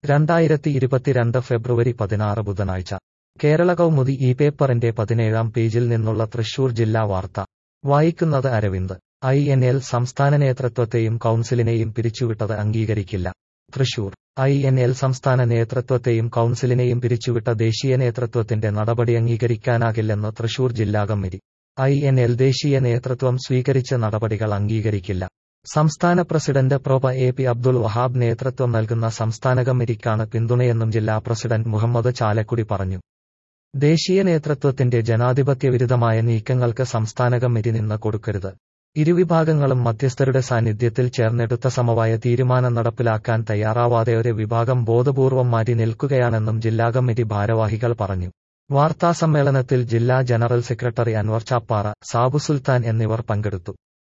രണ്ടായിരത്തി ഇരുപത്തിരണ്ട് ഫെബ്രുവരി പതിനാറ് ബുധനാഴ്ച കേരള കൗമുദി ഈ പേപ്പറിന്റെ പതിനേഴാം പേജിൽ നിന്നുള്ള തൃശൂർ ജില്ലാ വാർത്ത വായിക്കുന്നത് അരവിന്ദ് ഐ എൻ എൽ സംസ്ഥാന നേതൃത്വത്തെയും കൗൺസിലിനെയും പിരിച്ചുവിട്ടത് അംഗീകരിക്കില്ല തൃശൂർ ഐ എൻ എൽ സംസ്ഥാന നേതൃത്വത്തെയും കൗൺസിലിനെയും പിരിച്ചുവിട്ട ദേശീയ നേതൃത്വത്തിന്റെ നടപടി അംഗീകരിക്കാനാകില്ലെന്ന് തൃശൂർ ജില്ലാ കമ്മിറ്റി ഐ എൻ എൽ ദേശീയ നേതൃത്വം സ്വീകരിച്ച നടപടികൾ അംഗീകരിക്കില്ല സംസ്ഥാന president prof A P Abdul Wahab നേതൃത്വം നൽകുന്ന സംസ്ഥാന കമ്മിറ്റിക്കാണ് പിന്തുണയെന്നും ജില്ലാ പ്രസിഡന്റ് മുഹമ്മദ് ചാലക്കുടി പറഞ്ഞു ദേശീയ നേതൃത്വത്തിന്റെ ജനാധിപത്യവിരുദ്ധമായ നീക്കങ്ങൾക്ക് സംസ്ഥാന കമ്മിറ്റി നിന്ന് കൊടുക്കരുത് ഇരുവിഭാഗങ്ങളും മധ്യസ്ഥരുടെ സാന്നിധ്യത്തിൽ ചേർന്നെടുത്ത സമവായ തീരുമാനം നടപ്പിലാക്കാൻ തയ്യാറാവാതെ ഒരു വിഭാഗം ബോധപൂർവം മാറ്റി നിൽക്കുകയാണെന്നും ജില്ലാ കമ്മിറ്റി ഭാരവാഹികൾ പറഞ്ഞു വാർത്താസമ്മേളനത്തിൽ ജില്ലാ ജനറൽ സെക്രട്ടറി അൻവർ ചാപ്പാറ സാബു സുൽത്താൻ എന്നിവർ പങ്കെടുത്തു